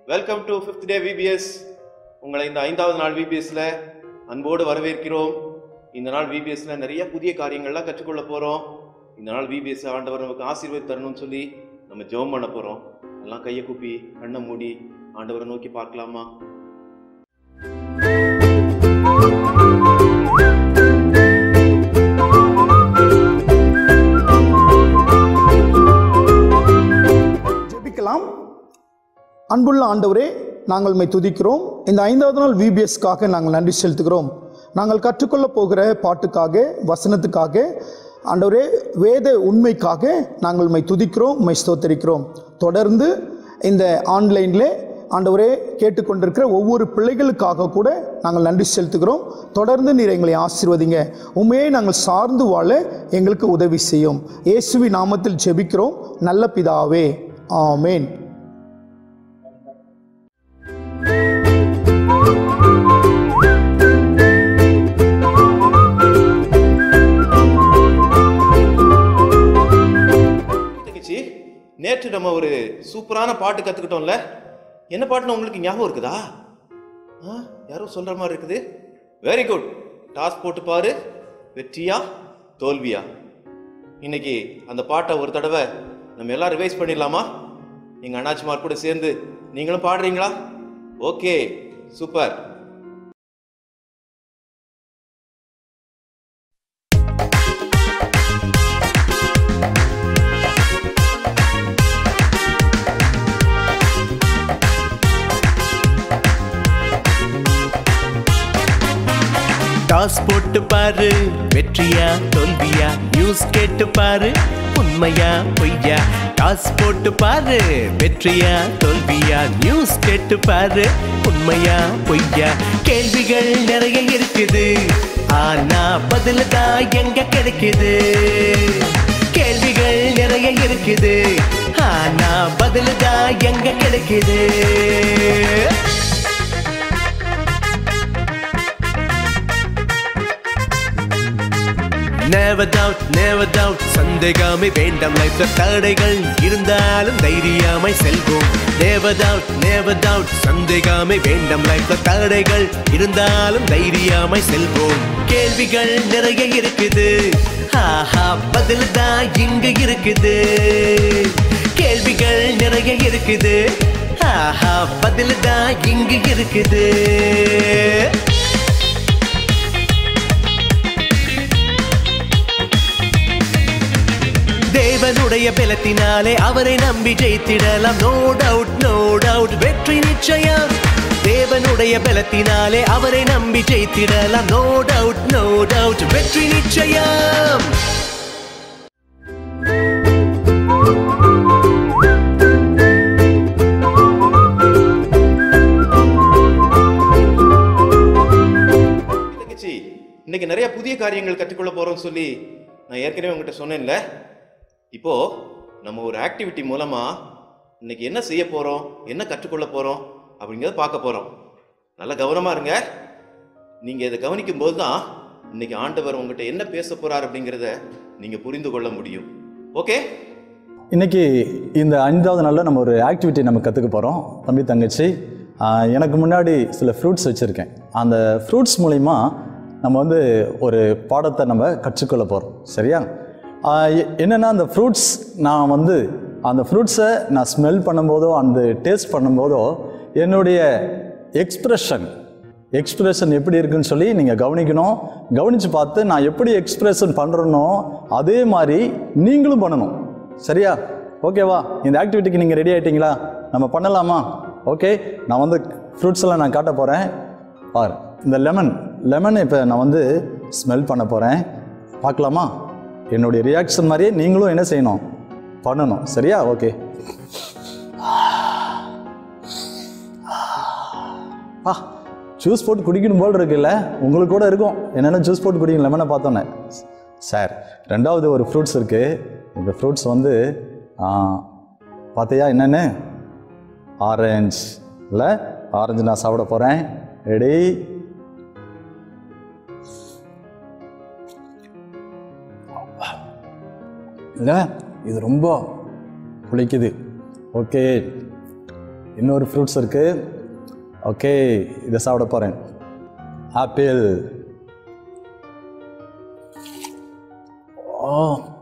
Welcome to fifth day VBS உங்களை இந்த ஐந்தாவது நாள் விபிஎஸ்ல அன்போடு வரவேற்கிறோம் இந்த நாள் விபிஎஸ்ல நிறைய புதிய காரியங்கள்லாம் கற்றுக்கொள்ள போறோம் இந்த நாள் விபிஎஸ் ஆண்டவர் நமக்கு ஆசீர்வாதம் தரணும்னு சொல்லி நம்ம ஜெபம் பண்ண போறோம் எல்லாம் கையை கூப்பி கண்ணை மூடி ஆண்டவரை நோக்கி பார்க்கலாமா ஜெபிக்கலாம் அன்புள்ள ஆண்டவரே நாங்கள் உம்மை துதிக்கிறோம் இந்த ஐந்தாவது நாள் விபிஎஸ்க்காக நாங்கள் நன்றி செலுத்துகிறோம் நாங்கள் கற்றுக்கொள்ள போகிற பாட்டுக்காக வசனத்துக்காக ஆண்டவரே வேத உண்மைக்காக நாங்கள் உம்மை துதிக்கிறோம் உம்மை ஸ்தோத்தரிக்கிறோம் தொடர்ந்து இந்த ஆன்லைனில் ஆண்டவரே கேட்டுக்கொண்டிருக்கிற ஒவ்வொரு பிள்ளைகளுக்காக கூட நாங்கள் நன்றி செலுத்துகிறோம் தொடர்ந்து நீர் எங்களை ஆசீர்வதிங்க உண்மையை நாங்கள் சார்ந்து வாழ எங்களுக்கு உதவி செய்யும் இயேசுவி நாமத்தில் ஜெபிக்கிறோம் நல்ல பிதாவே ஆமேன் தங்கச்சி நேற்று நம்ம ஒரு சூப்பரான பாட்டு கத்துக்கிட்டோம்ல என்ன பாட்டுன்னு உங்களுக்கு ஞாபகம் இருக்குதா ஆ யாரோ சொல்ற மாதிரி இருக்குது வெரி குட் டாஸ் போட்டு பாரு வெற்றியா தோல்வியா இன்னைக்கு அந்த பாட்டை ஒரு தடவை நம்ம எல்லாம் ரிவைஸ் பண்ணிடலாமா எங்க அண்ணாச்சிமார் கூட சேர்ந்து நீங்களும் பாடுறீங்களா ஓகே சூப்பர் டாஸ் போட்டு பாரு வெற்றியா தோல்வியா நியூஸ் கேட்டு பாரு உண்மையா பொய்யா டாஸ் போட்டு பாரு வெற்றியா தோல்வியா நியூஸ் கேட்டு பாரு உண்மையா பொய்யா கேள்விகள் நிறைய இருக்குது ஆனா பதில் தான் எங்க கிடைக்குது கேள்விகள் நிறைய இருக்குது ஆனா பதில் தான் எங்க கிடைக்குது Never doubt, never doubt சந்தேகமே வேண்டாம் லைஃப்ல தடைகள் இருந்தாலும் தைரியமாய் செல்வோம் Never doubt, never doubt சந்தேகமே வேண்டாம் லைஃப்ல தடைகள் இருந்தாலும் தைரியமாய் செல்வோம் கேள்விகள் நிறைய இருக்குது ஆஹா பதில் தான் இங்க இருக்குது கேள்விகள் நிறைய இருக்குது ஆஹா பதில் தான் இங்க இருக்குது தேவனுடைய பலத்தினாலே அவரை நம்பி ஜெயித்திடலாம் நோ டவுட் நோ டவுட் வெற்றி நிச்சயம் தேவனுடைய பலத்தினாலே அவரை நம்பி ஜெயித்திடலாம் நோ டவுட் நோ டவுட் வெற்றி நிச்சயம் தங்கச்சி இன்னைக்கு நிறைய புதிய காரியங்கள் கற்றுக்கொள்ள போறோம்னு சொல்லி நான் ஏற்கனவே உங்ககிட்ட சொன்னேன்ல இப்போ நம்ம ஒரு ஆக்டிவிட்டி மூலமா இன்னைக்கு என்ன செய்ய போறோம் என்ன கற்றுக்கொள்ள போறோம் அப்படிங்கிறத பார்க்க போறோம் நல்லா கவனமா இருங்க நீங்க இதை கவனிக்கும் போது தான் இன்னைக்கு ஆண்டவர் உங்ககிட்ட என்ன பேச போறார் அப்படிங்கிறத நீங்க புரிந்து கொள்ள முடியும் ஓகே இன்னைக்கு இந்த ஐந்தாவது நாளில் நம்ம ஒரு ஆக்டிவிட்டி நம்ம கற்றுக்க போகிறோம் தம்பி தங்கச்சி ஆஹ் எனக்கு முன்னாடி சில ஃப்ரூட்ஸ் வச்சுருக்கேன் அந்த ஃப்ரூட்ஸ் மூலிமா நம்ம வந்து ஒரு பாடத்தை நம்ம கற்றுக்கொள்ள போகிறோம் சரியா ஆஹ் எ- என்னன்னா அந்த ஃப்ரூட்ஸ் நான் வந்து அந்த ஃப்ரூட்ஸை நான் ஸ்மெல் பண்ணும்போதோ அந்த டேஸ்ட் பண்ணும்போதோ என்னுடைய எக்ஸ்ப்ரெஷன் எக்ஸ்பிரஷன் எப்படி இருக்குன்னு சொல்லி நீங்கள் கவனிக்கணும் கவனித்து பார்த்து நான் எப்படி எக்ஸ்பிரஷன் பண்ணுறேனோ அதே மாதிரி நீங்களும் பண்ணணும் சரியா ஓகேவா இந்த ஆக்டிவிட்டிக்கு நீங்கள் ரெடி ஆயிட்டீங்களா நம்ம பண்ணலாமா ஓகே நான் வந்து ஃப்ரூட்ஸ் எல்லாம் நான் காட்ட போகிறேன் பார் இந்த லெமன் லெமன் இப்போ நான் வந்து ஸ்மெல் பண்ண போகிறேன் பார்க்கலாமா என்னுடைய ரியாக்ஷன் மாதிரியே நீங்களும் என்ன செய்யணும் பண்ணணும் சரியா ஓகே ஆ ஜூஸ் போட்டு குடிக்கணும் போல் இருக்குல்ல உங்களுக்கு கூட இருக்கும் என்னென்ன ஜூஸ் போட்டு குடிக்கணும் லெமனை பார்த்தோன்னே சார் ரெண்டாவது ஒரு ஃப்ரூட்ஸ் இருக்குது இந்த ஃப்ரூட்ஸ் வந்து ஆ, பார்த்தியா என்னென்னு ஆரஞ்சு இல்லை ஆரஞ்சு நான் சாப்பிட போகிறேன் ரெடி இல்லை இது ரொம்ப புளிக்குது ஓகே இன்னொரு ஃப்ரூட்ஸ் இருக்கு ஓகே இதை சாப்பிட போகிறேன் ஆப்பிள் ஓ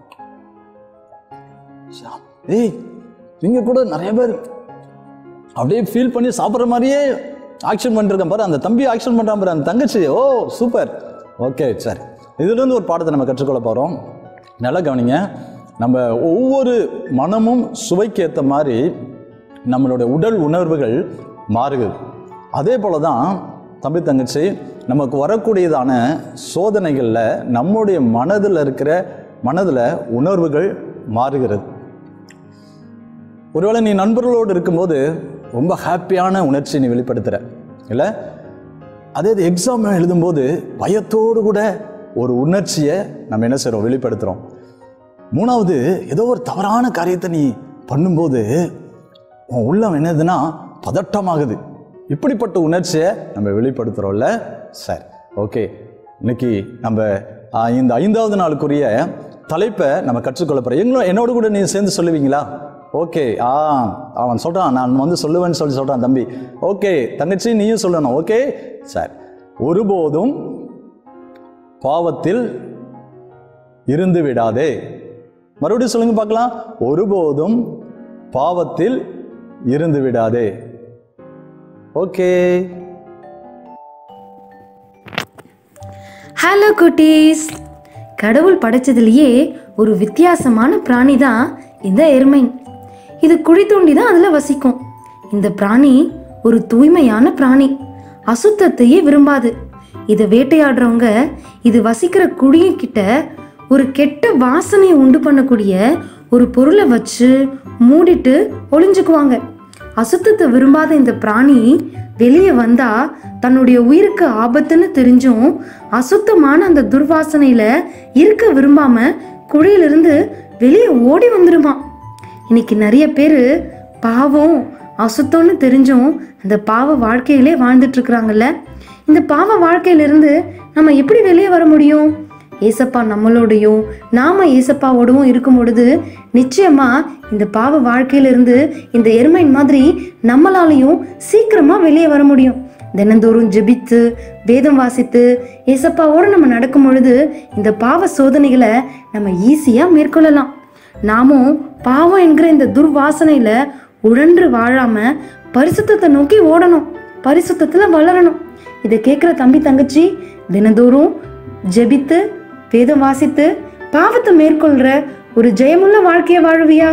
சா- ஏய் இங்கே கூட நிறைய பேர் அப்படியே ஃபீல் பண்ணி சாப்பிட்ற மாதிரியே ஆக்ஷன் பண்ணிருக்கேன் பாரு அந்த தம்பி ஆக்ஷன் பண்ணுறான் பாரு அந்த தங்கச்சி ஓ சூப்பர் ஓகே சரி இதுலேருந்து ஒரு பாடத்தை நம்ம கற்றுக்கொள்ள போகிறோம் நல்லா கவனிங்க நம்ம ஒவ்வொரு மனமும் சுவைக்கு ஏற்ற மாதிரி நம்மளுடைய உடல் உணர்வுகள் மாறுகிறது அதே போல தான் தம்பி தங்கச்சி நமக்கு வரக்கூடியதான சோதனைகளில் நம்முடைய மனதில் இருக்கிற மனதில் உணர்வுகள் மாறுகிறது ஒருவேளை நீ நண்பர்களோடு இருக்கும்போது ரொம்ப ஹாப்பியான உணர்ச்சி நீ வெளிப்படுத்துகிற இல்லை அதே இது எக்ஸாம் எழுதும்போது பயத்தோடு கூட ஒரு உணர்ச்சியை நம்ம என்ன செய்கிறோம் வெளிப்படுத்துகிறோம் மூணாவது ஏதோ ஒரு தவறான காரியத்தை நீ பண்ணும்போது உன் உள்ளம் என்னதுன்னா பதட்டமாகுது இப்படிப்பட்ட உணர்ச்சியை நம்ம வெளிப்படுத்துகிறோம்ல சரி ஓகே இன்னைக்கு நம்ம ஆ, இந்த ஐந்தாவது நாளுக்குரிய தலைப்பை நம்ம கற்றுக்கொள்ள போகிறோம் எங்களும் என்னோட கூட நீ சேர்ந்து சொல்லுவீங்களா ஓகே ஆ அவன் சொல்கிறான் நான் வந்து சொல்லுவேன்னு சொல்லி சொல்கிறான் தம்பி ஓகே தங்கச்சி நீயும் சொல்லணும் ஓகே சரி ஒருபோதும் பாவத்தில் இருந்து விடாதே மறுபடியும் சொல்லுங்க பார்க்கலாம் ஒருபோதும் பாவத்தில் இருந்து விடாதே ஓகே ஹலோ குட்டீஸ் கடவுள் படைச்சதுலேயே ஒரு வித்தியாசமான பிராணி தான் இந்த எருமைன் இது குழி தோண்டி தான் அதில் வசிக்கும் இந்த பிராணி ஒரு தூய்மையான பிராணி அசுத்தத்தையே விரும்பாது இதை வேட்டையாடுறவங்க இது வசிக்கிற குழியக்கிட்ட ஒரு கெட்ட வாசனையை உண்டு பண்ணக்கூடிய ஒரு பொருளை வச்சு மூடிட்டு ஒளிஞ்சுக்குவாங்க அசுத்தத்தை விரும்பாத இந்த பிராணி வெளியே வந்தா தன்னுடைய உயிருக்கு ஆபத்துன்னு தெரிஞ்சும் அசுத்தமான அந்த துர்வாசனையில இருக்க விரும்பாம குழியிலிருந்து வெளியே ஓடி வந்துருமா இன்னைக்கு நிறைய பேர் பாவம் அசுத்தம்னு தெரிஞ்சும் அந்த பாவ வாழ்க்கையிலே வாழ்ந்துட்டு இருக்கிறாங்கல்ல இந்த பாவ வாழ்க்கையிலிருந்து நம்ம எப்படி வெளியே வர முடியும் ஏசப்பா நம்மளோடையும் நாம ஏசப்பாவோடவும் இருக்கும் பொழுது நிச்சயமா இந்த பாவ வாழ்க்கையிலிருந்து இந்த எருமையின் மாதிரி நம்மளாலையும் சீக்கிரமா வெளியே வர முடியும் தினந்தோறும் ஜெபித்து வேதம் வாசித்து ஏசப்பாவோட நம்ம நடக்கும் பொழுது இந்த பாவ சோதனைகளை நம்ம ஈஸியா மேற்கொள்ளலாம் நாமும் பாவம் என்கிற இந்த துர்வாசனையில உழன்று வாழாம பரிசுத்தத்தை நோக்கி ஓடணும் பரிசுத்தத்துல வளரணும் இதை கேட்குற தம்பி தங்கச்சி தினந்தோறும் ஜெபித்து வேதம் வாசித்து பாவத்தை மேற்கொள்ற ஒரு ஜெயமுள்ள வாழ்க்கையை வாழுவியா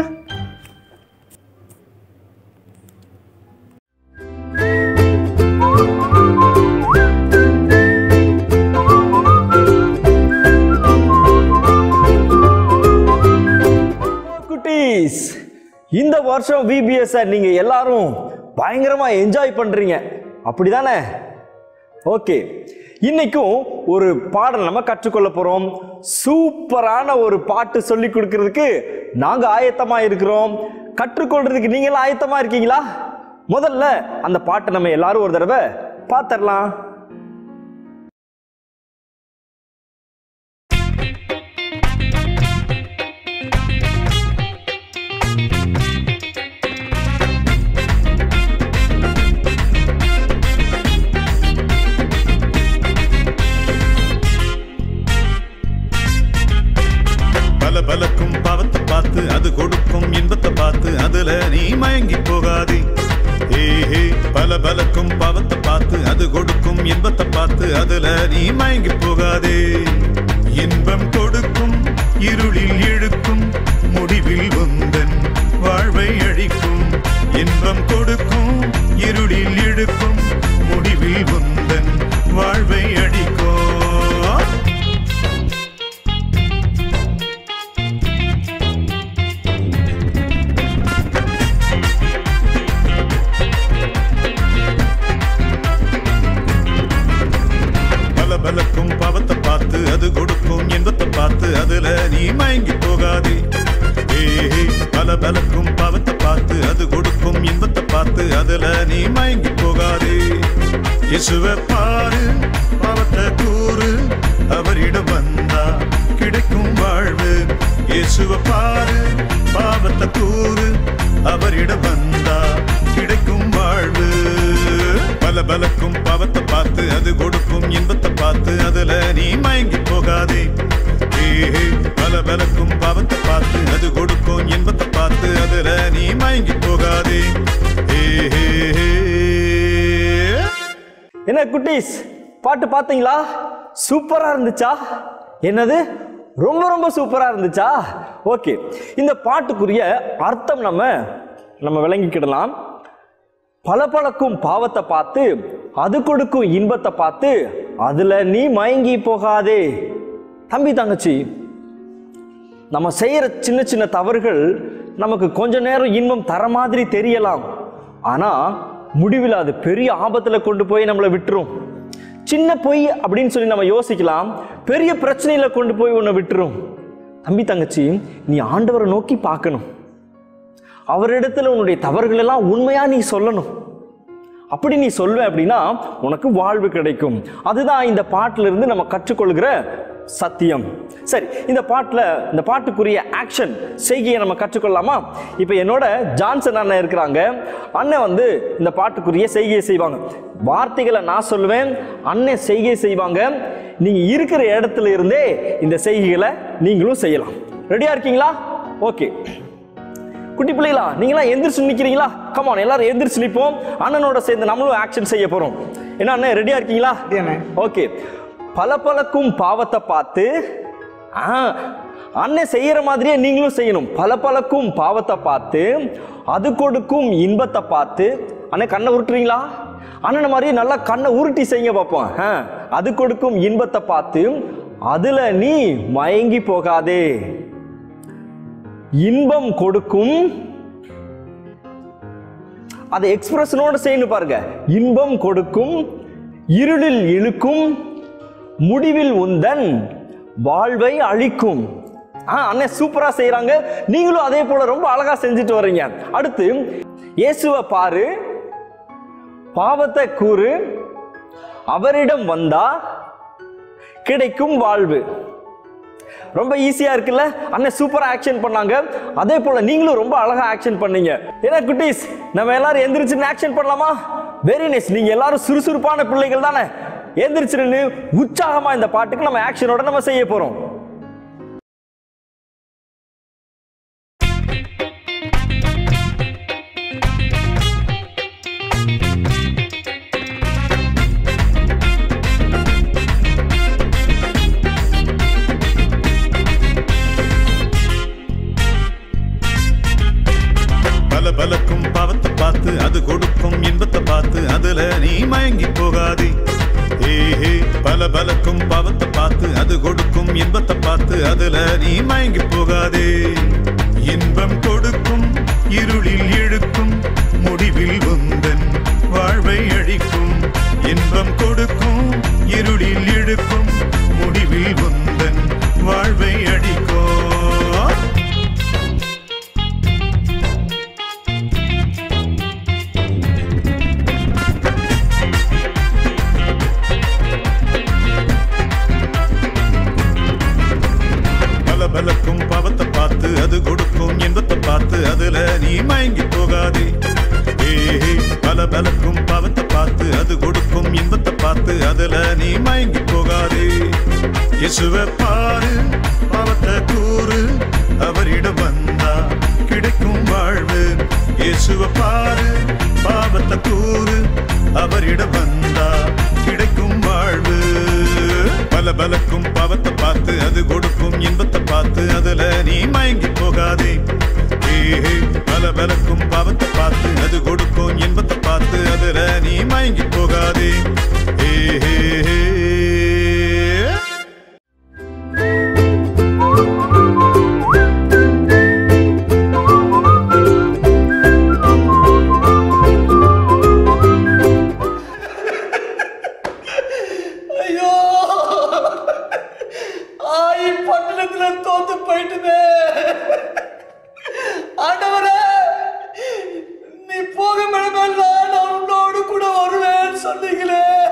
குட்டீஸ் இந்த வருஷம் விபிஎஸ் நீங்க எல்லாரும் பயங்கரமா என்ஜாய் பண்றீங்க அப்படிதானே ஓகே இன்னைக்கும் ஒரு பாடல் நம்ம கற்றுக்கொள்ள போறோம் சூப்பரான ஒரு பாட்டு சொல்லி கொடுக்கறதுக்கு நாங்க ஆயத்தமா இருக்கிறோம் கற்றுக்கொள்றதுக்கு நீங்களும் ஆயத்தமா இருக்கீங்களா முதல்ல அந்த பாட்டை நம்ம எல்லாரும் ஒரு தடவை பார்த்துடலாம் பல பலக்கும் பாவத்தை பார்த்து அது கொடுக்கும் இன்பத்தை பார்த்து அதுல நீ மயங்கி போகாதே ஏஹே பல பலக்கும் பாவத்தை பார்த்து அது கொடுக்கும் இன்பத்தை பார்த்து அதுல நீ மயங்கி போகாதே இன்பம் கொடுக்கும் இருளில் இழுக்கும் முடிவில் உந்தன் வாழ்வை அழிக்கும் இன்பம் கொடுக்கும் இருளில் இழுக்கும் முடிவில் உந்தன் வாழ்வை அழிக்கும் பல பலக்கும் பாவத்தை பார்த்து அது கொடுக்கும் இன்பத்தை பார்த்து அதுல நீ மயங்கி போகாதே ஏஹே பல பலக்கும் பாவத்தை பார்த்து அது கொடுக்கும் இன்பத்தை பார்த்து அதுல நீ மயங்கி போகாதே இயேசுவை பாரு பாவத்தை கூறு அவரிடம் வந்தா கிடைக்கும் வாழ்வு இயேசுவ பாரு பாவத்தை கூறு அவரிடம் வந்தா கிடைக்கும் வாழ்வு பல பலக்கும் பாவத்தை பார்த்து அது கொடுக்கும் இன்பத்தை பார்த்து அதுல நீ மயங்கி போகாதே ஏஹே, பல பலக்கும் பாவத்தை பார்த்து அது கொடுக்கும் இன்பத்தை பார்த்து அதுல நீ மயங்கி போகாதே ஏஹே. என்ன குட்டீஸ் பாட்டு பார்த்தீங்களா சூப்பரா இருந்துச்சா என்னது ரொம்ப ரொம்ப சூப்பரா இருந்துச்சா ஓகே இந்த பாட்டுக்குரிய அர்த்தம் நம்ம நம்ம விளங்கிக்கிடலாம் பளபளக்கும் பாவத்தை பார்த்து அது கொடுக்கும் இன்பத்தை பார்த்து அதுல நீ மயங்கி போகாதே தம்பி தங்கச்சி நம்ம செய்யற சின்ன சின்ன தவறுகள் நமக்கு கொஞ்ச நேரம் இன்பம் தர மாதிரி தெரியலாம் ஆனா முடிவில் அது பெரிய ஆபத்துல கொண்டு போய் நம்மளை விட்டுரும் சின்ன பொய் அப்படின்னு சொல்லி நம்ம யோசிக்கலாம் பெரிய பிரச்சனையில கொண்டு போய் உன்னை விட்டுரும் தம்பி தங்கச்சி நீ ஆண்டவரை நோக்கி பார்க்கணும் அவரிடத்துல உன்னுடைய தவறுகள் எல்லாம் உண்மையா நீ சொல்லணும் அப்படி நீ சொல்வ அப்படின்னா உனக்கு வாழ்வு கிடைக்கும் அதுதான் இந்த பாட்டுல இருந்து நம்ம கற்றுக்கொள்கிற சத்தியம் சரி இந்த பாட்டில் இந்த பாட்டுக்குரிய ஆக்ஷன் செய்கையை நம்ம கற்றுக்கொள்ளலாமா இப்போ என்னோட ஜான்சன் அண்ணன் இருக்கிறாங்க அண்ணன் வந்து இந்த பாட்டுக்குரிய செய்கையை செய்வாங்க வார்த்தைகளை நான் சொல்லுவேன் அண்ணன் செய்கை செய்வாங்க நீங்கள் இருக்கிற இடத்துல இருந்தே இந்த செய்கைகளை நீங்களும் செய்யலாம் ரெடியாக இருக்கீங்களா ஓகே குட்டி பிள்ளைகளா நீங்களாம் எந்திரிச்சு நிக்கிறீங்களா கமான் எல்லாரும் எந்திரிச்சு நிப்போம் அண்ணனோட சேர்ந்து நம்மளும் ஆக்ஷன் செய்ய போறோம் என்ன அண்ணன் ரெடியா இருக்கீங்களா ஓகே பளபளக்கும் பாவத்தை பார்த்து ஆ, அண்ணன் செய்யற மாதிரியே நீங்களும் செய்யணும் பளபளக்கும் பாவத்தை பார்த்து அது கொடுக்கும் இன்பத்தை பார்த்து அண்ணன் கண்ணை உருட்டுறீங்களா அண்ணன் மாதிரி நல்லா கண்ணை உருட்டி செய்யுங்க பார்ப்போம் ஆ, அது கொடுக்கும் இன்பத்தை பார்த்து அதுல நீ மயங்கி போகாதே இன்பம் கொடுக்கும் அதை எக்ஸ்பிரஷனோட செய்யணும் பாருங்க இன்பம் கொடுக்கும் இருளில் இழுக்கும் முடிவில் உந்தன் வாழ்வை அழிக்கும் ஆ அண்ணன் சூப்பரா செய்றாங்க நீங்களும் அதே போல ரொம்ப அழகா செஞ்சுட்டு வர்றீங்க அடுத்து இயேசுவை பாரு பாவத்தை கூறு அவரிடம் வந்தா கிடைக்கும் வாழ்வு ரொம்ப ஈஸியா இருக்குல்ல அண்ணன் சூப்பரா ஆக்ஷன் பண்ணாங்க அதே போல நீங்களும் ரொம்ப அழகா ஆக்ஷன் பண்ணீங்க ஏன்னா குட்டீஸ் நம்ம எல்லாரும் எந்திரிச்சு ஆக்ஷன் பண்ணலாமா வெரி நைஸ் நீங்க எல்லாரும் சுறுசுறுப்பான பிள்ளைகள் தானே எந்திரிச்சிருந்து உற்சாகமா இந்த பாட்டுக்கு நம்ம ஆக்ஷனோட நம்ம செய்ய போறோம் பல பலக்கும் பாவத்தை பார்த்து அது கொடுக்கும் இன்பத்தை பார்த்து அதுல நீ மயங்கி போகாதே ஏஹே பல பலக்கும் பாவத்தை பார்த்து அது கொடுக்கும் இன்பத்தை பார்த்து அதுல நீ மயங்கி போகாதே இன்பம் கொடுக்கும் இருளில் இழுக்கும் முடிவில் உந்தன் வாழ்வை அழிக்கும் இன்பம் கொடுக்கும் இருளில் இழுக்கும் முடிவில் உந்தன் வாழ்வை அழிக்கும் பல பலக்கும் பாவத்தை பார்த்து அது கொடுக்கும் இன்பத்தை பார்த்து அதுல நீ மயங்கி போகாதே ஏஹே பல பலக்கும் பாவத்தை பார்த்து அது கொடுக்கும் இன்பத்தை பார்த்து அதுல நீ மயங்கி போகாதே இயேசுவை பாரு பாவத்தை கூறு அவரிடம் வந்தா கிடைக்கும் வாழ்வு இயேசுவை பாரு பாவத்தை கூறு அவரிடம் வந்தா கிடைக்கும் வாழ்வு பல பலக்கும் பாவத்தை பார்த்து அது கொடுக்கும் இன்பத்தை பார்த்து அதுல நீ மயங்கி போகாதே ஏஹே பல பலக்கும் பாவத்தை பார்த்து அது கொடுக்கும் இன்பத்தை பார்த்து அதுல நீ மயங்கி போகாதே ஏஹே ஐயோ ஆயி பட்டணத்துல தோத்து போயிட்டுமே ஆண்டவரே நீ போகும் இடமெல்லாம் நான் உன்னோடு கூட வருவேன் சொன்னீங்களே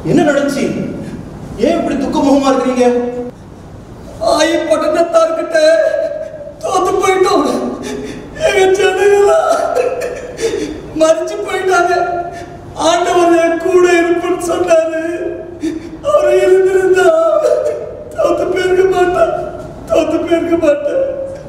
என்ன நடந்துச்சு ஏன் இப்படி துக்கமுகமா இருக்கிறீங்க ஆயி பட்டணத்தார்கிட்ட தோத்து போயிட்டோம் எங்க ஜனங்களா மறிச்சு போயிட்டாங்க ஆண்டவர் என் கூட இருப்புன்னு சொன்னாரு அவர் இருந்திருந்தா தோத்து போயிருக்க மாட்டான் தோத்து போயிருக்க மாட்டேன்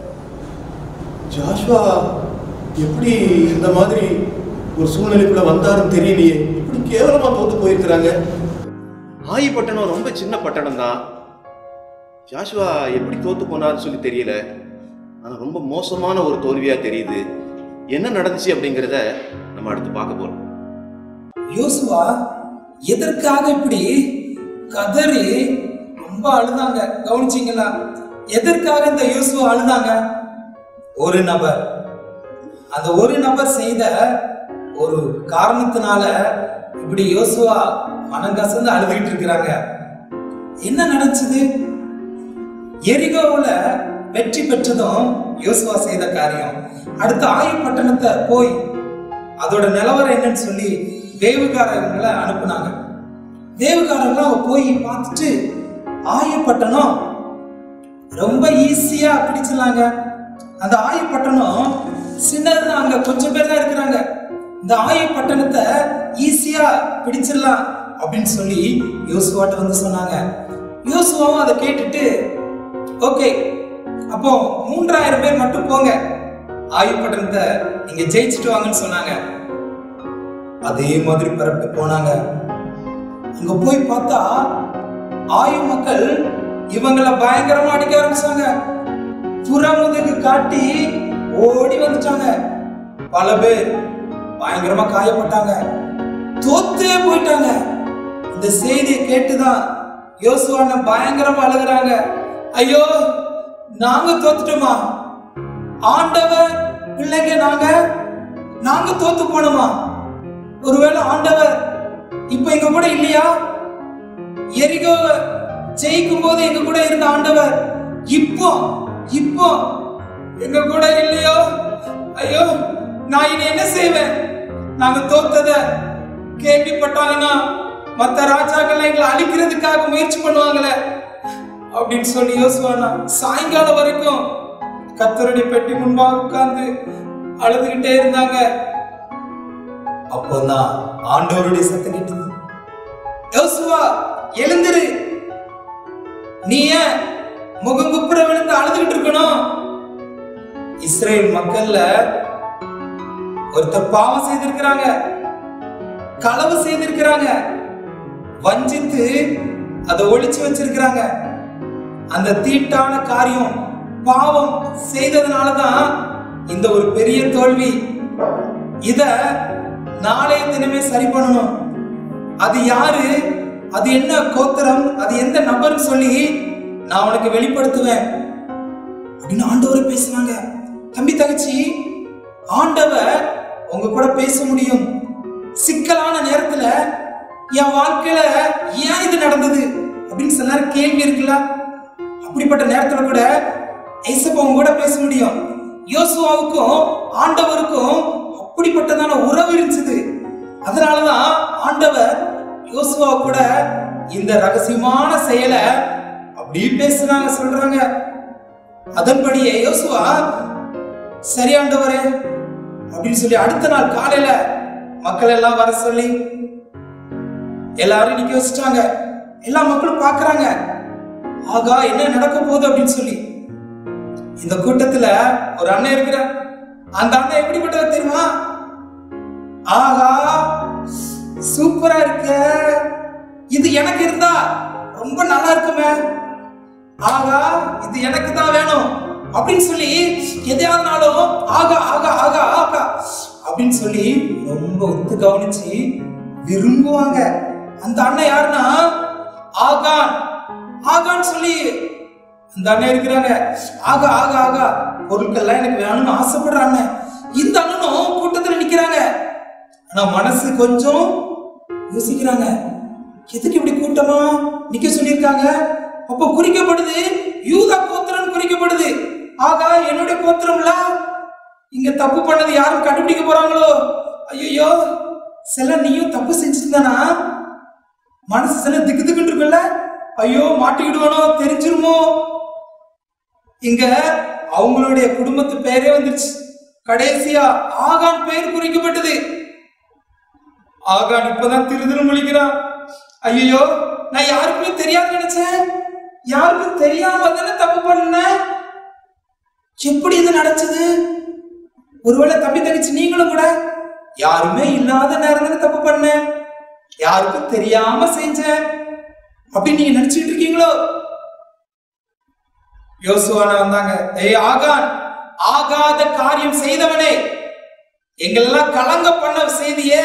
ஜாஷ்வா எப்படி இந்த மாதிரி ஒரு சூழ்நிலைக்குள்ள வந்தாருன்னு தெரியலையே இப்படி கேவலமா தோத்து போயிருக்கிறாங்க ஆயி பட்டணம் ரொம்ப சின்ன பட்டணம் தான் ஜாஷ்வா எப்படி தோத்து போனார்னு சொல்லி தெரியல ஆனா ரொம்ப மோசமான ஒரு தோல்வியா தெரியுது என்ன நடந்துச்சு அப்படிங்கிறத நம்ம அடுத்து பார்க்க போறோம் யோசுவா எதற்காக இப்படி கதறி ரொம்ப அழுதாங்க கவனிச்சீங்களா எதற்காக இந்த யோசுவா அழுதாங்க ஒரு நபர் அந்த ஒரு நபர் செய்த ஒரு காரணத்தினால இப்படி யோசுவா மனம் கசந்து அழுதுகிட்டு இருக்கிறாங்க என்ன நடந்துச்சு எரிகோவுல வெற்றி பெற்றதும் யோசுவா செய்த காரியம் அடுத்து ஆயு பட்டணத்தை போய் அதோட நிலவரம் என்னன்னு சொல்லி வேவுகாரங்களை அனுப்புனாங்க வேவுகாரங்களாம் போய் பார்த்துட்டு ஆயப்பட்டணம் ரொம்ப ஈஸியா பிடிச்சிடலாங்க அந்த ஆயப்பட்டணம் சின்னது அங்க கொஞ்சம் பேர் தான் இருக்கிறாங்க இந்த ஆயப்பட்டணத்தை ஈஸியா பிடிச்சிடலாம் அப்படின்னு சொல்லி யோசுவாட்ட வந்து சொன்னாங்க யோசுவாவும் அதை கேட்டுட்டு ஓகே அப்போ மூன்றாயிரம் பேர் மட்டும் போங்க ஆயுப்பட்டணத்தை நீங்க ஜெயிச்சுட்டு வாங்கன்னு சொன்னாங்க அதே மாதிரி பிறப்பு போனாங்க அங்க போய் பார்த்தா ஆயு மக்கள் இவங்களை பயங்கரமா அடிக்க ஆரம்பிச்சாங்க புறமுதுகு காட்டி ஓடி வந்துட்டாங்க பல பேர் பயங்கரமா காயப்பட்டாங்க தோத்தே போயிட்டாங்க இந்த செய்தியை கேட்டுதான் யோசுவான பயங்கரமா அழுகுறாங்க ஐயோ நாங்க தோத்துட்டோமா ஆண்டவர் பிள்ளைங்க நாங்க நாங்க தோத்து போனோமா ஒருவேளை ஆண்டவர் இப்ப எங்க கூட இல்லையா எரிகோ ஜெயிக்கும் போது எங்க கூட இருந்த ஆண்டவர் இப்போ இப்போ எங்க கூட இல்லையோ ஐயோ நான் இனி என்ன செய்வேன் நாங்க தோத்தத கேள்விப்பட்டாங்கன்னா மத்த ராஜாக்கள் எங்களை அழிக்கிறதுக்காக முயற்சி பண்ணுவாங்களே அப்படின்னு சொல்லி யோசுவானா சாயங்காலம் வரைக்கும் கத்தருடைய பெட்டி முன்பாக உட்கார்ந்து அழுதுகிட்டே இருந்தாங்க அப்போதான் ஆண்டவருடைய சத்தம் கேட்டது யோசுவா எழுந்திரு நீ ஏன் முகம் குப்புற விழுந்து அழுதுகிட்டு இருக்கணும் இஸ்ரேல் மக்கள்ல ஒருத்தர் பாவம் செய்திருக்கிறாங்க களவு செய்திருக்கிறாங்க வஞ்சித்து அதை ஒளிச்சு வச்சிருக்கிறாங்க அந்த தீட்டான காரியம் பாவம் செய்ததுனாலதான் இந்த ஒரு பெரிய தோல்வி இத நாளைய தினமே சரி பண்ணணும் அது யாரு அது என்ன கோத்திரம் அது எந்த நபர்னு சொல்லி நான் உனக்கு வெளிப்படுத்துவேன் அப்படின்னு ஆண்டவர் பேசினாங்க தம்பி தங்கச்சி ஆண்டவர் உங்க கூட பேச முடியும் சிக்கலான நேரத்துல என் வாழ்க்கையில ஏன் இது நடந்தது அப்படின்னு சில நேரம் கேள்வி இருக்குல்ல அப்படிப்பட்ட நேரத்துல கூட ஐசப்பா உங்க கூட பேச முடியும் யோசுவாவுக்கும் ஆண்டவருக்கும் அப்படிப்பட்டதான உறவு இருந்துச்சு அதனாலதான் ஆண்டவர் யோசுவா கூட இந்த ரகசியமான செயலை அப்படி பேசுனாங்க சொல்றாங்க அதன்படியே யோசுவா சரி ஆண்டவரே அப்படின்னு சொல்லி அடுத்த நாள் காலையில மக்கள் எல்லாம் வர சொல்லி எல்லாரும் நிக்க வச்சுட்டாங்க எல்லா மக்களும் பாக்குறாங்க ஆகா என்ன நடக்க போகுது அப்படின்னு சொல்லி இந்த கூட்டத்துல ஒரு அண்ணன் இருக்கிறார் அந்த அண்ணன் எப்படிப்பட்டவர் தெரியுமா ஆகா சூப்பரா இருக்க இது எனக்கு இருந்தா ரொம்ப நல்லா இருக்குமே ஆகா இது எனக்கு தான் வேணும் அப்படின்னு சொல்லி எதையாருனாலும் ஆகா ஆகா ஆகா ஆகா அப்படின்னு சொல்லி ரொம்ப ஒத்து கவனிச்சு விரும்புவாங்க அந்த அண்ணன் யாருன்னா ஆகான் ஆகான்னு சொல்லி அந்த அண்ணன் இருக்கிறாங்க ஆகா ஆகா ஆகா பொருட்கள்லாம் எனக்கு வேணும்னு ஆசைப்படுற அண்ணன் இந்த அண்ணனும் கூட்டத்துல நிக்கிறாங்க ஆனா மனசு கொஞ்சம் யோசிக்கிறாங்க எதுக்கு இப்படி கூட்டமா நிக்க சொல்லியிருக்காங்க அப்போ குறிக்கப்படுது யூதா கோத்திரம் குறிக்கப்படுது ஆகா என்னுடைய கோத்திரம்ல இங்க தப்பு பண்ணது யாரும் கண்டுபிடிக்க போறாங்களோ ஐயோ சில நீயும் தப்பு செஞ்சிருந்தானா மனசுல திக்கு திக்குன்னு இருக்குல்ல ஐயோ மாட்டிக்கிடுவானோ தெரிஞ்சிருமோ இங்க அவங்களுடைய குடும்பத்து பெயரே வந்துருச்சு கடைசியா ஆகான் பெயர் குறிக்கப்பட்டது ஆகான் இப்பதான் திருதிரு முழிக்கிறான் ஐயோ நான் யாருக்குமே தெரியாது நினைச்சேன் யாருக்கும் தெரியாம தானே தப்பு பண்ணேன் எப்படி இது நடந்தது ஒருவேளை தம்பி தங்கச்சி நீங்களும் கூட யாருமே இல்லாத நேரம் தானே தப்பு பண்ணேன் யாருக்கும் தெரியாம செஞ்சேன் அப்படின்னு நீங்க நினைச்சிட்டு இருக்கீங்களோ யோசுவான வந்தாங்க ஏய் ஆகான் ஆகாத காரியம் செய்தவனே எங்களெல்லாம் கலங்க பண்ண செய்தியே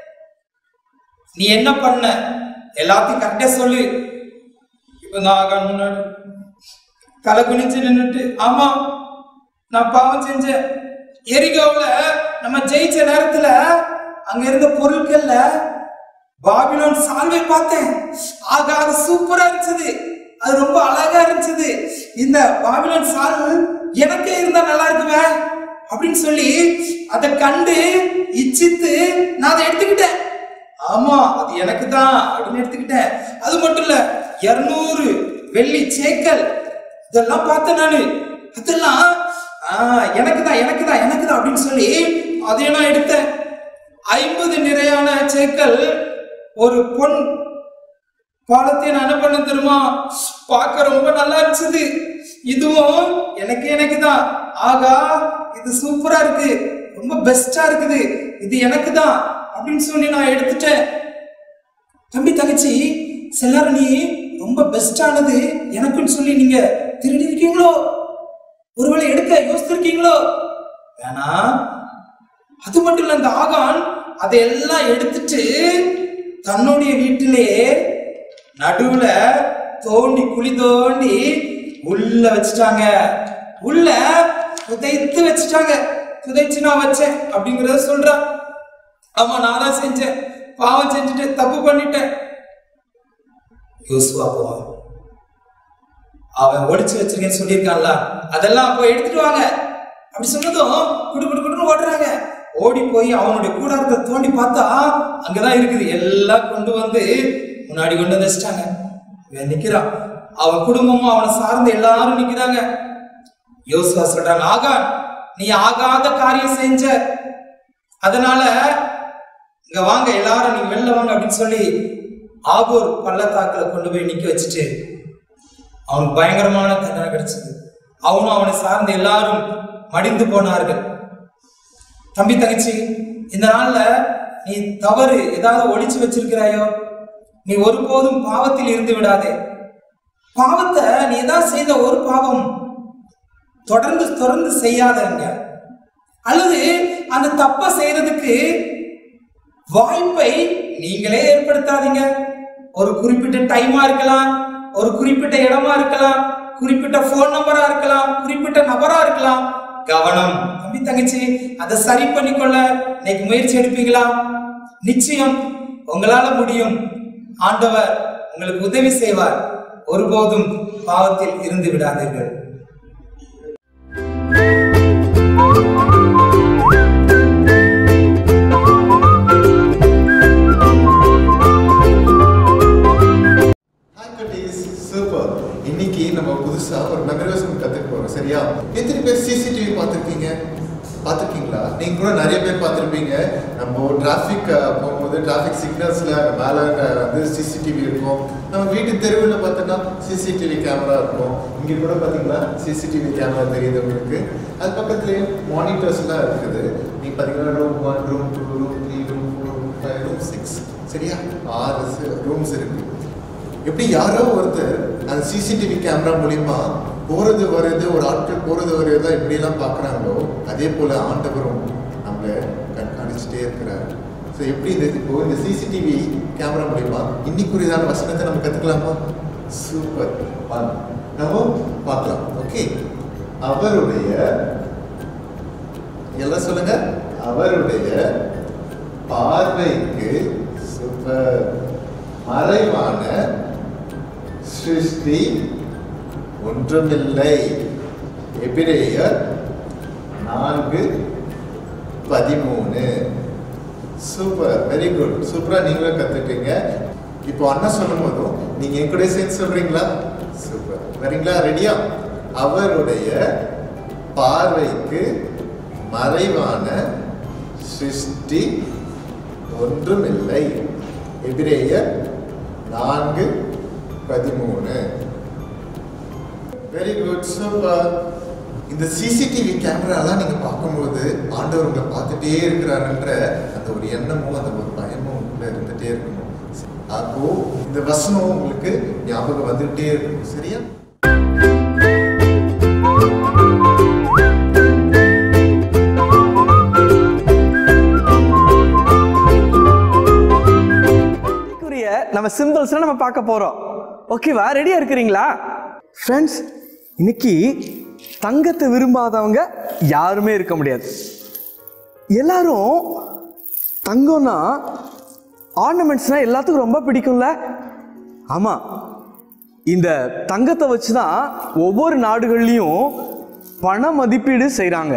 நீ என்ன பண்ண எல்லாத்தையும் கரெக்டா சொல்லு இப்ப நான் ஆகான் முன்னாடி தலை குனிஞ்சு நின்னுட்டு ஆமா நான் பாவம் செஞ்சேன் எரிகோவுல நம்ம ஜெயிச்ச நேரத்துல அங்க இருந்த பொருட்கள்ல பாபிலோன் சால்வை பார்த்தேன் ஆக அது சூப்பரா இருந்துச்சு அது ரொம்ப அழகா இருந்துச்சு இந்த பாபிலோன் சால்வை எனக்கே இருந்தா நல்லா இருக்குமே அப்படின்னு சொல்லி அதை கண்டு இச்சித்து நான் அதை எடுத்துக்கிட்டேன் ஆமா அது எனக்கு தான் அப்படின்னு எடுத்துக்கிட்டேன் அது மட்டும் இல்ல இருநூறு வெள்ளி சேக்கல் இதெல்லாம் பார்த்தேன் நானு அதெல்லாம் ஆஹ் எனக்கு தான் எனக்கு தான் எனக்கு தான் அப்படின்னு சொல்லி அதையும் நான் எடுத்தேன் ஐம்பது நிறையான சேக்கல் ஒரு பொன் பாலத்தை நான் என்ன பண்ண தெரியுமா பார்க்க ரொம்ப நல்லா இருந்துச்சு இதுவும் எனக்கு எனக்கு தான் ஆகா இது சூப்பரா இருக்கு ரொம்ப பெஸ்டா இருக்குது இது எனக்கு தான் அப்படின்னு சொல்லி நான் எடுத்துட்டேன் தம்பி தங்கச்சி சிலர் நீ ரொம்ப பெஸ்டானது எனக்குன்னு சொல்லி நீங்க திருடி இருக்கீங்களோ ஒருவேளை எடுக்க யோசிச்சிருக்கீங்களோ வேணா அது மட்டும் இல்ல இந்த ஆகான் அதையெல்லாம் எடுத்துட்டு தன்னுடைய வீட்டிலே நடுவுல தோண்டி குழி தோண்டி உள்ள வச்சுட்டாங்க உள்ள புதைத்து வச்சுட்டாங்க புதைச்சு நான் வச்சேன் அப்படிங்கறத சொல்றான் ஆமா நான் தான் செஞ்சேன் பாவம் செஞ்சுட்டு தப்பு பண்ணிட்டேன் யோசுவா போவான் அவன் ஒளிச்சு வச்சிருக்கேன்னு சொல்லியிருக்கான்ல அதெல்லாம் அப்போ எடுத்துட்டு வாங்க அப்படி சொன்னதும் குடு குடு குடுன்னு ஓடுறாங்க ஓடி போய் அவனுடைய கூடாரத்தை தோண்டி பார்த்தா அங்கதான் இருக்குது எல்லாம் கொண்டு வந்து முன்னாடி கொண்டு வந்து வச்சிட்டாங்க இவன் நிக்கிறான் அவன் குடும்பமும் அவனை சார்ந்து எல்லாரும் நிக்கிறாங்க யோசுவா சொல்றாங்க ஆகான் நீ ஆகாத காரியம் செஞ்ச அதனால இங்க வாங்க எல்லாரும் நீங்க வெளில வாங்க அப்படின்னு சொல்லி ஆகூர் பள்ளத்தாக்குல கொண்டு போய் நிக்க வச்சுட்டு அவனுக்கு பயங்கரமான தண்டனை கிடைச்சது அவனும் அவனை சார்ந்த எல்லாரும் மடிந்து போனார்கள் தம்பி தங்கச்சி இந்த நாள்ல நீ தவறு ஏதாவது ஒளிச்சு வச்சிருக்கிறாயோ நீ ஒருபோதும் பாவத்தில் இருந்து விடாதே பாவத்தை நீ ஏதாவது செய்த ஒரு பாவம் தொடர்ந்து தொடர்ந்து செய்யாதங்க அல்லது அந்த தப்ப செய்யறதுக்கு வாய்ப்பை நீங்களே ஏற்படுத்தாதீங்க ஒரு குறிப்பிட்ட டைமா இருக்கலாம் ஒரு குறிப்பிட்ட இடமா இருக்கலாம் குறிப்பிட்ட போன் நம்பரா இருக்கலாம் குறிப்பிட்ட நபரா இருக்கலாம் கவனம் தம்பி தங்கச்சி அதை சரி பண்ணிக்கொள்ள இன்னைக்கு முயற்சி எடுப்பீங்களா நிச்சயம் உங்களால முடியும் ஆண்டவர் உங்களுக்கு உதவி செய்வார் ஒருபோதும் பாவத்தில் இருந்து விடாதீர்கள் ஹாய் குட்டீஸ் சூப்பர் இன்னைக்கு நம்ம புதுசா ஒரு மெமரிசம் கத்துக்க போறோம் சரியா எத்தனை பேர் சிசிடிவி பார்த்துருக்கீங்க பார்த்துருக்கீங்களா நீங்க கூட நிறைய பேர் பார்த்துருப்பீங்க நம்ம டிராஃபிக் போகும்போது டிராஃபிக் சிக்னல்ஸ்ல மேலே வந்து சிசிடிவி இருக்கும் நம்ம வீட்டு தெருவில் பார்த்தோன்னா சிசிடிவி கேமரா இருக்கும் இங்கே கூட பார்த்தீங்களா சிசிடிவி கேமரா தெரியுது உங்களுக்கு அது பக்கத்துலேயே மானிட்டர்ஸ்லாம் இருக்குது நீங்க பார்த்தீங்கன்னா room one room two room three room four room five room six சரியா ஆறு ரூம்ஸ் இருக்கு எப்படி யாரோ ஒருத்தர் அந்த சிசிடிவி கேமரா மூலியமா போறது வருது ஒரு ஆட்கள் போறது வருது எப்படியெல்லாம் பார்க்குறாங்களோ அதே போல ஆண்டவரும் நம்மளை கண்காணிச்சுட்டே இருக்கிறார் ஸோ எப்படி இந்த இப்போ இந்த சிசிடிவி கேமரா மூலியமா இன்னைக்குரியதான வசனத்தை நம்ம கற்றுக்கலாமா சூப்பர் வாங்க நம்ம பார்க்கலாம் ஓகே அவருடைய எல்லாம் சொல்லுங்க அவருடைய பார்வைக்கு சூப்பர் மறைவான சிருஷ்டி ஒன்றுமில்லை எபிரேயர் நான்கு பதிமூணு சூப்பர் வெரி குட் சூப்பராக நீங்களும் கற்றுட்டீங்க இப்போ அண்ணா சொல்லும் போதும் நீங்க என் கூட சேர்ந்து சொல்றீங்களா சூப்பர் வரீங்களா ரெடியா அவருடைய பார்வைக்கு மறைவான சிருஷ்டி ஒன்றுமில்லை எபிரேயர் நான்கு பதிமூணு வெரி குட் சூப்பர் இந்த சிசிடிவி கேமராலாம் நீங்க பார்க்கும்போது ஆண்டவர் உங்களை பார்த்துட்டே இருக்கிறாருன்ற அந்த ஒரு எண்ணமும் அந்த ஒரு பயமும் உள்ள இருந்துட்டே இருக்கணும் அப்போ இந்த வசனம் உங்களுக்கு ஞாபகம் வந்துகிட்டே இருக்கணும் சரியா குறிய நம்ம சிம்பிள்ஸ் நம்ம பார்க்க போறோம் ஓகேவா ரெடியா இருக்கிறீங்களா ஃப்ரெண்ட்ஸ் இன்னைக்கு தங்கத்தை விரும்பாதவங்க யாருமே இருக்க முடியாது எல்லாரும் தங்கம்னா ஆர்னமெண்ட்ஸ்னா எல்லாத்துக்கும் ரொம்ப பிடிக்கும்ல ஆமா இந்த தங்கத்தை வச்சு தான் ஒவ்வொரு நாடுகள்லையும் பண மதிப்பீடு செய்கிறாங்க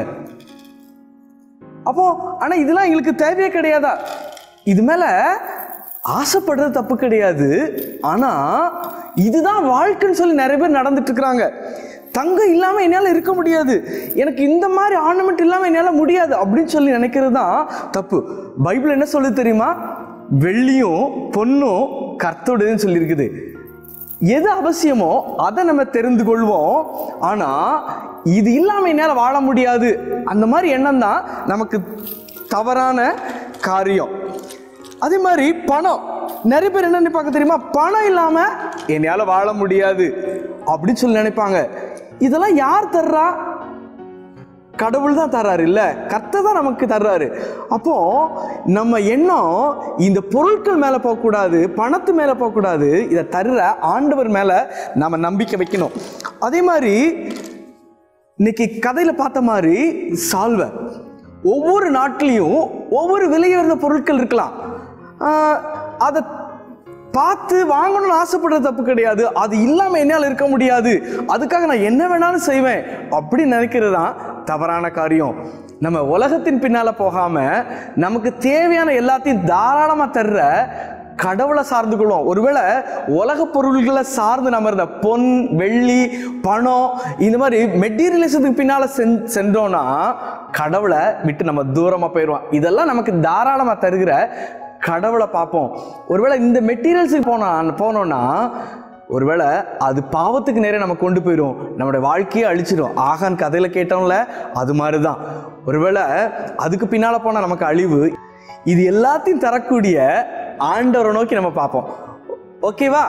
அப்போ ஆனா இதெல்லாம் எங்களுக்கு தேவையே கிடையாதா இது மேல ஆசைப்படுறது தப்பு கிடையாது ஆனா இதுதான் வாழ்க்கைன்னு சொல்லி நிறைய பேர் நடந்துட்டு இருக்கிறாங்க தங்கம் இல்லாம என்னால இருக்க முடியாது எனக்கு இந்த மாதிரி ஆர்னமெண்ட் இல்லாம என்னால முடியாது அப்படின்னு சொல்லி நினைக்கிறது தான் தப்பு பைபிள் என்ன சொல்லுது தெரியுமா வெள்ளியும் பொண்ணும் கர்த்தோடதுன்னு சொல்லியிருக்குது எது அவசியமோ அதை நம்ம தெரிந்து கொள்வோம் ஆனா இது இல்லாம என்னால வாழ முடியாது அந்த மாதிரி எண்ணம் தான் நமக்கு தவறான காரியம் அதே மாதிரி பணம் நிறைய பேர் என்ன நினைப்பாங்க தெரியுமா பணம் இல்லாம என்னால வாழ முடியாது அப்படின்னு சொல்லி நினைப்பாங்க இதெல்லாம் யார் தர்றா கடவுள் தான் தர்றாரு இல்ல கர்த்தர் தான் நமக்கு தர்றாரு அப்போ நம்ம எண்ணம் இந்த பொருட்கள் மேல போகக்கூடாது பணத்து மேல போகக்கூடாது இதை தர்ற ஆண்டவர் மேல நம்ம நம்பிக்கை வைக்கணும் அதே மாதிரி இன்னைக்கு கதையில பார்த்த மாதிரி சால்வை ஒவ்வொரு நாட்டிலையும் ஒவ்வொரு விலையுயர்ந்த பொருட்கள் இருக்கலாம் ஆஹ் அதை பார்த்து வாங்கணும்னு ஆசைப்படுறது தப்பு கிடையாது அது இல்லாமல் என்னால் இருக்க முடியாது அதுக்காக நான் என்ன வேணாலும் செய்வேன் அப்படின்னு நினைக்கிறது தான் தவறான காரியம் நம்ம உலகத்தின் பின்னால் போகாமல் நமக்கு தேவையான எல்லாத்தையும் தாராளமாக தர்ற கடவுளை சார்ந்து கொள்வோம் ஒருவேளை உலக பொருள்களை சார்ந்து நம்ம இருந்த பொன் வெள்ளி பணம் இந்த மாதிரி மெட்டீரியலிசத்துக்கு பின்னால சென் சென்றோம்னா கடவுளை விட்டு நம்ம தூரமா போயிடுவோம் இதெல்லாம் நமக்கு தாராளமா தருகிற கடவுளை பார்ப்போம் ஒருவேளை இந்த மெட்டீரியல்ஸுக்கு போனா போனோம்னா ஒருவேளை அது பாவத்துக்கு நேரே நம்ம கொண்டு போயிடும் நம்மளுடைய வாழ்க்கையை அழிச்சிடும் ஆகான் கதையில கேட்டோம்ல அது மாதிரி தான் ஒருவேளை அதுக்கு பின்னால போனா நமக்கு அழிவு இது எல்லாத்தையும் தரக்கூடிய ஆண்டவரை நோக்கி நம்ம பார்ப்போம் ஓகேவா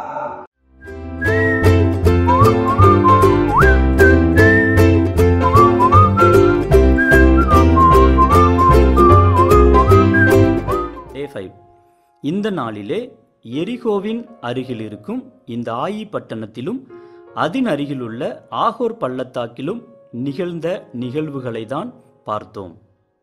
டே ஃபைவ் இந்த நாளிலே எரிகோவின் அருகில் இருக்கும் இந்த ஆயி பட்டணத்திலும் அதன் அருகிலுள்ள ஆகோர் பள்ளத்தாக்கிலும் நிகழ்ந்த நிகழ்வுகளை தான் பார்த்தோம்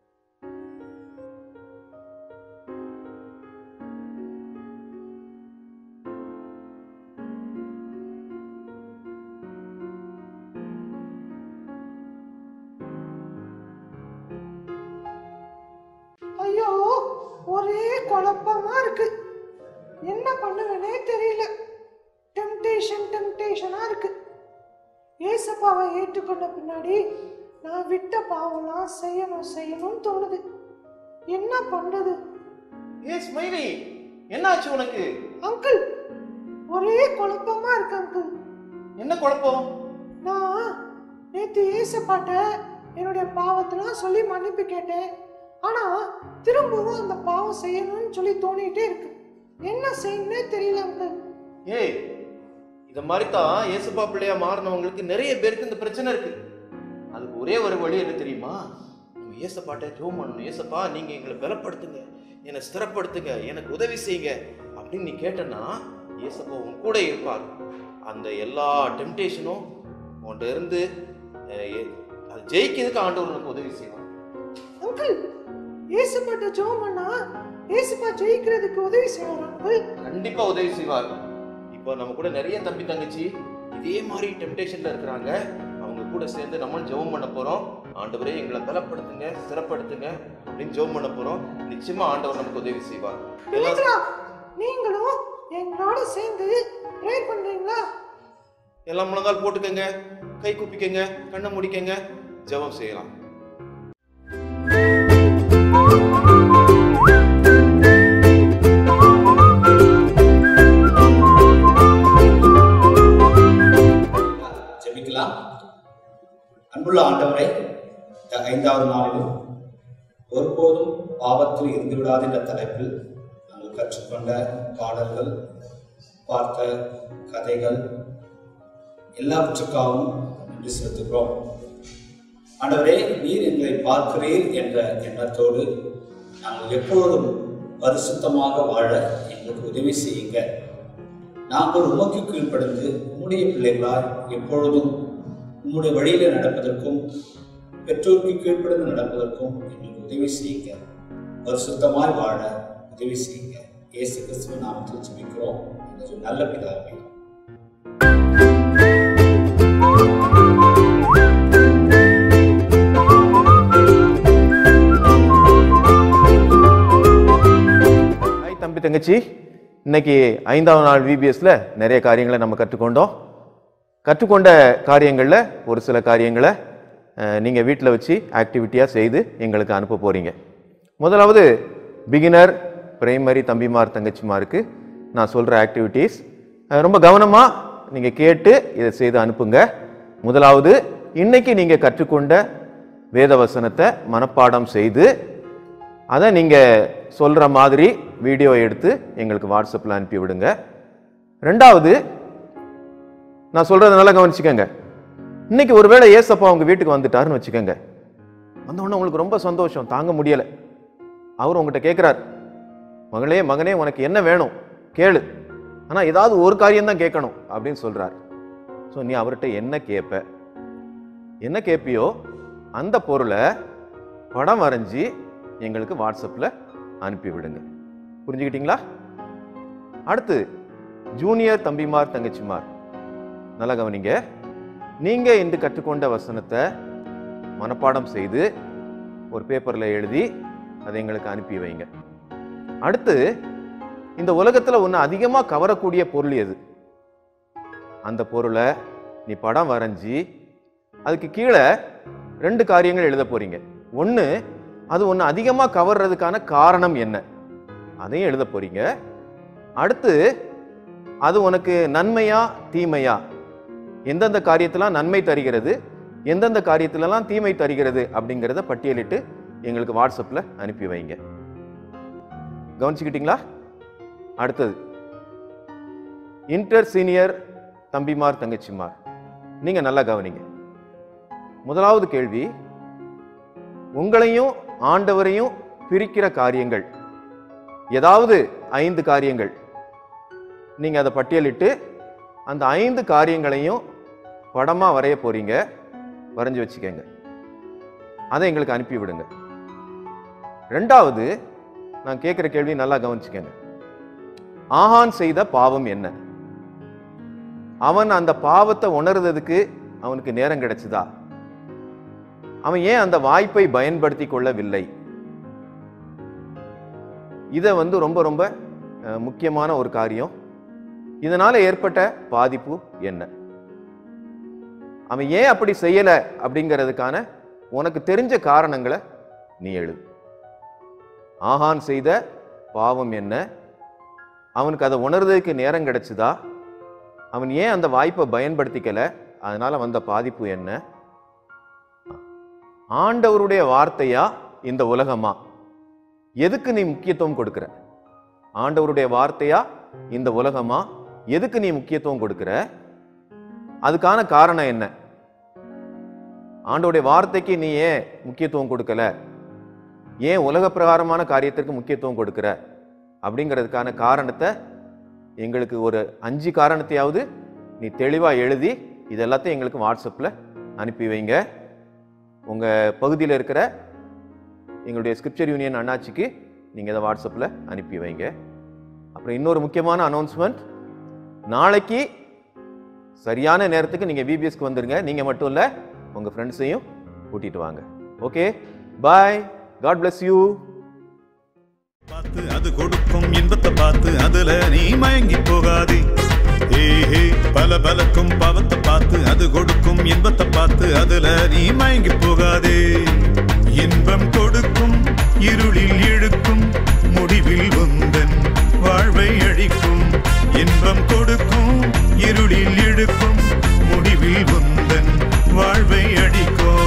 ஐயோ ஒரே குழப்பமா இருக்கு என்ன பண்ணுவேனே தெரியல டெம்டேஷன் டெம்டேஷனா இருக்கு ஏசப்பாவை ஏற்றுக்கொண்ட பின்னாடி நான் விட்ட பாவம்லாம் செய்யணும் செய்யணும்னு தோணுது என்ன பண்றது ஏ ஸ்மைலி என்னாச்சு உனக்கு அங்கிள் ஒரே குழப்பமா இருக்கு அங்கிள் என்ன குழப்பம் நான் நேத்து ஏசப்பாட்ட என்னுடைய பாவத்தெல்லாம் சொல்லி மன்னிப்பு கேட்டேன் ஆனா திரும்பவும் அந்த பாவம் செய்யணும்னு சொல்லி தோணிட்டே இருக்கு என்ன செய்யணும்னே தெரியல அங்கிள் ஏய் இத மாதிரி தான் ஏசுப்பா பிள்ளையா மாறினவங்களுக்கு நிறைய பேருக்கு இந்த பிரச்சனை இருக்கு அதுக்கு ஒரே ஒரு வழி என்ன தெரியுமா நம்ம ஏசப்பாட்ட ஜோம் பண்ணணும் ஏசப்பா நீங்க எங்களை பலப்படுத்துங்க என்னை ஸ்திரப்படுத்துங்க எனக்கு உதவி செய்யுங்க அப்படின்னு நீ கேட்டனா ஏசப்பா உன் கூட இருப்பார் அந்த எல்லா டெம்டேஷனும் உன்கிட்ட இருந்து அஹ், எ- அது ஜெயிக்கிறதுக்கு ஆண்டவர் உனக்கு உதவி செய்வார் அங்கிள் ஏசப்பாட்ட ஜெபம் பண்ணா ஏசப்பா ஜெயிக்கிறதுக்கு உதவி செய்வார் அங்கிள் கண்டிப்பா உதவி செய்வார் இப்போ நம்ம கூட நிறைய தம்பி தங்கச்சி இதே மாதிரி டெம்டேஷன்ல இருக்கிறாங்க அவங்க கூட சேர்ந்து நம்ம ஜெபம் பண்ண போறோம் ஆண்டவரே எங்களை பலப்படுத்துங்க சிறப்படுத்துங்க அப்படின்னு ஜெபம் பண்ண போறோம் நிச்சயமா ஆண்டவர் நமக்கு உதவி செய்வார் எல்லாம் நினைக்கிறா நீங்களும் எங்களோட சேர்ந்து ப்ரேயர் பண்றீங்களா எல்லாம் முழங்கால் போட்டுக்கங்க கை குப்பிக்கங்க கண்ணை முடிக்கங்க ஜெபம் செய்யலாம் ஜெபிக்கலாம் அன்புள்ள ஆண்டவரை இந்த ஐந்தாவது நாளிலும் ஒருபோதும் பாவத்தில் இருந்து விடாது என்ற தலைப்பில் நாங்கள் கற்றுக்கொண்ட பாடல்கள் பார்த்த கதைகள் எல்லாவற்றுக்காகவும் நன்றி செலுத்துகிறோம் ஆண்டவரே நீர் எங்களை பார்க்கிறீர் என்ற எண்ணத்தோடு நாங்கள் எப்பொழுதும் பரிசுத்தமாக வாழ எங்களுக்கு உதவி செய்யுங்க நாங்கள் உமக்கு கீழ்ப்படிந்து உம்முடைய பிள்ளைகளாய் எப்பொழுதும் உம்முடைய வழியில நடப்பதற்கும் பெற்றோருக்கு கீழ்ப்படிந்து நடப்பதற்கும் எங்களுக்கு உதவி செய்யுங்க பரிசுத்தமாய் வாழ உதவி செய்யுங்க இயேசு கிறிஸ்துவ நாமத்தில் ஜெபிக்கிறோம் எங்கள் நல்ல பிதாவே ஹாய் தம்பி தங்கச்சி இன்னைக்கு ஐந்தாவது நாள் விபிஎஸ்ல நிறைய காரியங்களை நம்ம கற்றுக்கொண்டோம் கற்றுக்கொண்ட காரியங்களில் ஒரு சில காரியங்களை நீங்கள் வீட்டில் வச்சு ஆக்டிவிட்டியாக செய்து எங்களுக்கு அனுப்ப போகிறீங்க முதலாவது பிகினர் பிரைமரி தம்பிமார் தங்கச்சிமாருக்கு நான் சொல்கிற ஆக்டிவிட்டீஸ் ரொம்ப கவனமாக நீங்கள் கேட்டு இதை செய்து அனுப்புங்க முதலாவது இன்னைக்கு நீங்கள் கற்றுக்கொண்ட வேத வசனத்தை மனப்பாடம் செய்து அதை நீங்கள் சொல்கிற மாதிரி வீடியோ எடுத்து எங்களுக்கு வாட்ஸ்அப்பில் அனுப்பி விடுங்க ரெண்டாவது நான் சொல்கிறத நல்லா கவனிச்சுக்கோங்க இன்னைக்கு ஒருவேளை ஏசப்பா உங்கள் வீட்டுக்கு வந்துட்டாருன்னு வச்சுக்கோங்க வந்தோடனே உங்களுக்கு ரொம்ப சந்தோஷம் தாங்க முடியலை அவர் உங்ககிட்ட கேட்குறார் மகளே மகனே உனக்கு என்ன வேணும் கேளு ஆனால் ஏதாவது ஒரு காரியம் தான் கேட்கணும் அப்படின்னு சொல்கிறார் ஸோ நீ அவர்கிட்ட என்ன கேட்ப என்ன கேட்பியோ அந்த பொருளை படம் வரைஞ்சி எங்களுக்கு வாட்ஸ்அப்பில் அனுப்பி விடுங்க புரிஞ்சுக்கிட்டீங்களா அடுத்து ஜூனியர் தம்பிமார் தங்கச்சிமார் நல்லா கவனிங்க நீங்க இன்று கற்றுக்கொண்ட வசனத்தை மனப்பாடம் செய்து ஒரு பேப்பர்ல எழுதி அதை எங்களுக்கு அனுப்பி வைங்க அடுத்து இந்த உலகத்துல ஒன்று அதிகமாக கவரக்கூடிய பொருள் எது அந்த பொருளை நீ படம் வரைஞ்சி அதுக்கு கீழே ரெண்டு காரியங்கள் எழுத போறீங்க ஒன்று அது ஒன்று அதிகமாக கவர்றதுக்கான காரணம் என்ன அதையும் எழுத போறீங்க அடுத்து அது உனக்கு நன்மையா தீமையா எந்தெந்த காரியத்திலாம் நன்மை தருகிறது எந்தெந்த காரியத்திலலாம் தீமை தருகிறது அப்படிங்கிறத பட்டியலிட்டு எங்களுக்கு வாட்ஸ்அப்பில் அனுப்பி வைங்க கவனிச்சுக்கிட்டீங்களா அடுத்தது இன்டர் சீனியர் தம்பிமார் தங்கச்சிமார் நீங்கள் நல்லா கவனிங்க முதலாவது கேள்வி உங்களையும் ஆண்டவரையும் பிரிக்கிற காரியங்கள் ஏதாவது ஐந்து காரியங்கள் நீங்க அதை பட்டியலிட்டு அந்த ஐந்து காரியங்களையும் படமா வரைய போறீங்க வரைஞ்சு வச்சுக்கோங்க அதை எங்களுக்கு அனுப்பி விடுங்க ரெண்டாவது நான் கேட்குற கேள்வி நல்லா கவனிச்சுக்கோங்க ஆஹான் செய்த பாவம் என்ன அவன் அந்த பாவத்தை உணர்றதுக்கு அவனுக்கு நேரம் கிடைச்சதா அவன் ஏன் அந்த வாய்ப்பை பயன்படுத்தி கொள்ளவில்லை இதை வந்து ரொம்ப ரொம்ப அஹ், முக்கியமான ஒரு காரியம் இதனால ஏற்பட்ட பாதிப்பு என்ன அவன் ஏன் அப்படி செய்யல அப்படிங்கிறதுக்கான உனக்கு தெரிஞ்ச காரணங்களை நீ எழுது ஆகான் செய்த பாவம் என்ன அவனுக்கு அதை உணர்றதுக்கு நேரம் கிடைச்சதா அவன் ஏன் அந்த வாய்ப்பை பயன்படுத்திக்கல அதனால வந்த பாதிப்பு என்ன ஆண்டவருடைய வார்த்தையா இந்த உலகமா எதுக்கு நீ முக்கியத்துவம் கொடுக்கிற ஆண்டவருடைய வார்த்தையா இந்த உலகமா எதுக்கு நீ முக்கியத்துவம் கொடுக்கிற அதுக்கான காரணம் என்ன ஆண்டவருடைய வார்த்தைக்கு நீ ஏன் முக்கியத்துவம் கொடுக்கல ஏன் உலக பிரகாரமான காரியத்திற்கு முக்கியத்துவம் கொடுக்கிற அப்படிங்கிறதுக்கான காரணத்தை எங்களுக்கு ஒரு அஞ்சு காரணத்தையாவது நீ தெளிவாக எழுதி இது எல்லாத்தையும் எங்களுக்கு வாட்ஸ்அப்பில் அனுப்பி வைங்க உங்கள் பகுதியில் இருக்கிற எங்களுடைய ஸ்கிரிப்சர் யூனியன் அண்ணாச்சிக்கு நீங்கள் இதை வாட்ஸ்அப்பில் அனுப்பி வைங்க அப்புறம் இன்னொரு முக்கியமான அனௌன்ஸ்மெண்ட் நாளைக்கு சரியான நேரத்துக்கு நீங்கள் விபிஎஸ்க்கு வந்துருங்க நீங்கள் மட்டும் இல்லை உங்கள் ஃப்ரெண்ட்ஸையும் கூட்டிகிட்டு வாங்க okay bye God bless you பார்த்து அது கொடுக்கும் இன்பத்தை பார்த்து அதுல நீ மயங்கி போகாதே ஏஹே பல பலக்கும் பாவத்தை பார்த்து அது கொடுக்கும் இன்பத்தை பார்த்து அதுல நீ மயங்கி போகாதே இன்பம் கொடுக்கும் இருளில் இழுக்கும் முடிவில் உந்தன் வாழ்வை அழிக்கும் இன்பம் கொடுக்கும் இருளில் இழுக்கும் முடிவில் உந்தன் வாழ்வை அடிக்கும்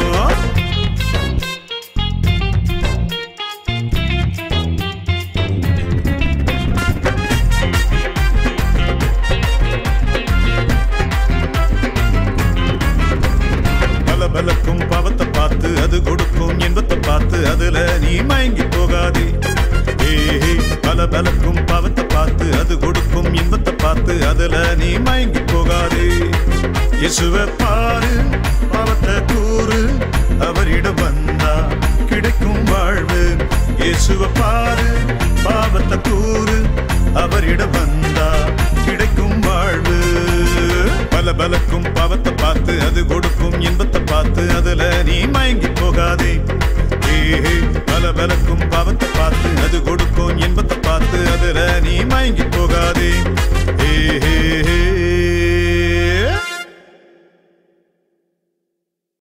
பல பலக்கும் பாவத்தை பார்த்து அது கொடுக்கும் இன்பத்தை பார்த்து அதுல நீ மயங்கி போகாதே ஏஹே பல பலக்கும் பாவத்தை பார்த்து அது கொடுக்கும் இன்பத்தை பார்த்து அதுல நீ மயங்கி போகாதே இயேசுவை பாரு பாவத்தை கூறு அவரிடம் வந்தா கிடைக்கும் வாழ்வு இயேசுவை பாரு பாவத்தை கூறு அவரிடம் வந்தா கிடைக்கும் வாழ்வு பல பலக்கும் பாவத்தை பார்த்து அது கொடுக்கும் இன்பத்தை பார்த்து அதுல நீ மயங்கி போகாதே ஏஹே பல பலக்கும் பாவத்தை பார்த்து அது கொடுக்கும் இன்பத்தை பார்த்து அதுல நீ மயங்கி